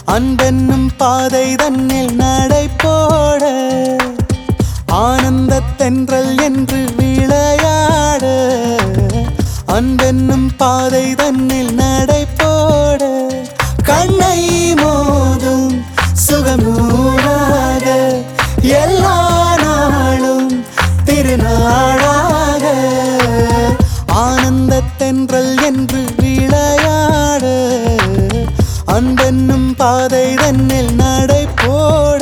அன்பென்னும் பாதை தன்னில் நடை போட ஆனந்த தென்றல் என்று விளையாட அன்பென்னும் பாதை தன்னில் நடை போட கண்ணை மோதும் சுகமூடாக எல்லா நாளும் திருநாளாக ஆனந்த தென்றல் என்று விளையாட அன்பென்னும் பாதை தன்னில் நடை போட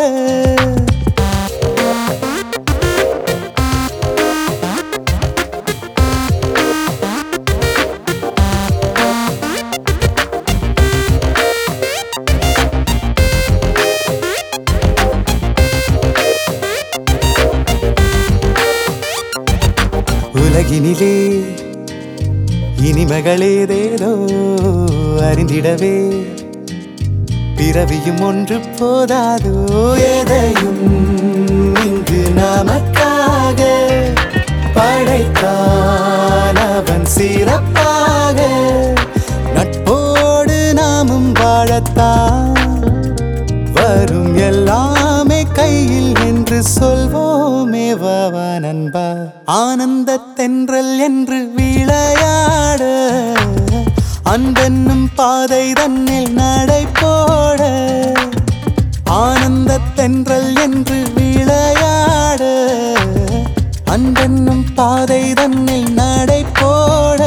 உலகினிலே இனிமகளேதேதோ அறிந்திடவே பிறவியும் ஒன்று போதாதோ எதையும் இங்கு நமக்காக படைத்தான் அவன் சிறப்பாக நட்போடு நாமும் வாழத்தான் வரும் எல்லாமே கையில் என்று சொல்வோமே வாவா நண்பா ஆனந்த தென்றல் என்று விளையாட அன்பென்னும் பாதை தன்னில் நடை போட ஆனந்த தென்றல் என்று விளையாட அன்பென்னும் பாதை தன்னில் நடை போட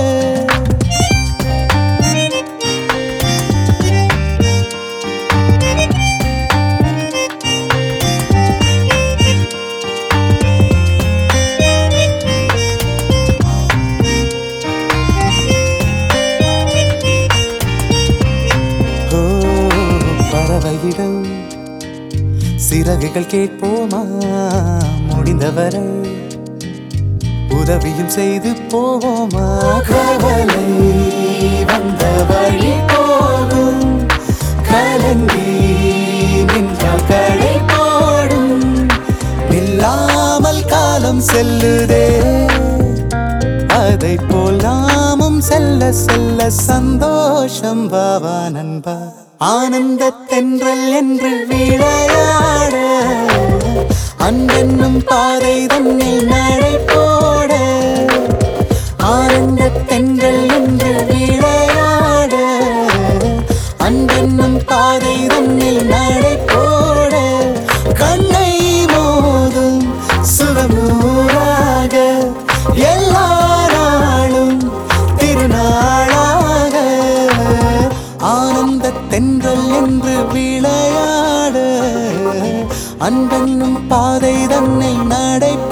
ஓ பறவையிடம் சிறகுகள் கேட்போமா முடிந்தவரை உதவியும் செய்து போவோமா கவலை வந்த வழி போகும் கலங்கி நின்றால் கடை போடும் நில்லாமல் காலம் செல்லுதே அதை போல் நாமும் செல்ல செல்ல சந்தோஷம் வாவா நண்பா ஆனந்த தென்றல் என்று விளையாட அன்பென்னும் பாதை தன்னில் நடை போட ஆனந்த தென்றல் என்று விளையாட அன்பென்னும் பாதை தன்னில் நடை போட கண்ணை மோதும் சுகமூராக எல்லா நாளும் திருநாளாக ஆனந்த தென்றல் என்று விளையாட அன்பென்னும் பாதை தன்னை நடை